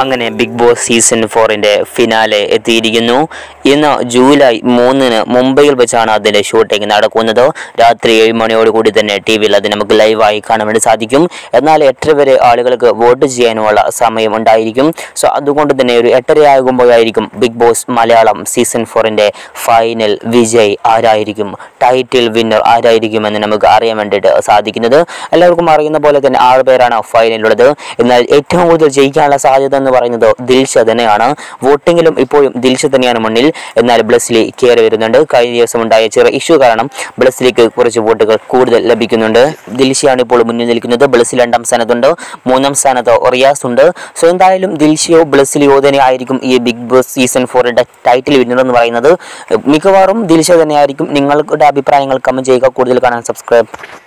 അങ്ങനെ Bigg Boss season ഫോറിന്റെ finale എത്തിയിരിക്കുന്നു ഇന്ന് ജൂലൈ മൂന്നിന് മുംബൈയിൽ വെച്ചാണ് അതിന്റെ ഷൂട്ടിംഗ് നടക്കുന്നത് രാത്രി ഏഴ് മണിയോടുകൂടി തന്നെ ടി വിയിൽ അത് നമുക്ക് ലൈവായി കാണാൻ വേണ്ടി സാധിക്കും എന്നാൽ എട്ടര വരെ ആളുകൾക്ക് വോട്ട് ചെയ്യാനുമുള്ള സമയം ഉണ്ടായിരിക്കും സോ അതുകൊണ്ട് തന്നെ ഒരു എട്ടരയാകുമ്പോഴായിരിക്കും ബിഗ് ബോസ് മലയാളം സീസൺ ഫോറിന്റെ ഫൈനൽ വിജയ് ആരായിരിക്കും ടൈറ്റിൽ വിന്നർ ആരായിരിക്കും എന്ന് നമുക്ക് അറിയാൻ വേണ്ടിയിട്ട് സാധിക്കുന്നത് എല്ലാവർക്കും അറിയുന്ന പോലെ തന്നെ ആറ് പേരാണ് ഫൈനലുള്ളത് എന്നാൽ ഏറ്റവും കൂടുതൽ ജയിക്കാനുള്ള സാധ്യത എന്ന് പറയുന്നത് ദിൽഷ തന്നെയാണ് വോട്ടിങ്ങിലും ഇപ്പോഴും ദിൽഷ തന്നെയാണ് മുന്നിൽ എന്നാൽ ബ്ലസ്ലി കയറി വരുന്നുണ്ട് കഴിഞ്ഞ ദിവസം ഉണ്ടായ ചെറിയ ഇഷ്യൂ കാരണം ബ്ലസ്ലിക്ക് കുറച്ച് വോട്ടുകൾ കൂടുതൽ ലഭിക്കുന്നുണ്ട് ദിൽഷയാണ് ഇപ്പോൾ മുന്നിൽ നിൽക്കുന്നത് ബ്ലസ്സി രണ്ടാം സ്ഥാനത്തുണ്ട് മൂന്നാം സ്ഥാനത്ത് റിയാസ് ഉണ്ട് സോ എന്തായാലും ദിൽഷയോ ബ്ലസ്സിലിയോ തന്നെ ആയിരിക്കും ഈ ബിഗ് ബോസ് സീസൺ ഫോറിന്റെ ടൈറ്റിൽ വിന്നർ എന്ന് പറയുന്നത് മിക്കവാറും ദിൽഷ തന്നെയായിരിക്കും നിങ്ങളുടെ അഭിപ്രായങ്ങൾ കമന്റ് ചെയ്യുക കൂടുതൽ കാണാൻ സബ്സ്ക്രൈബ്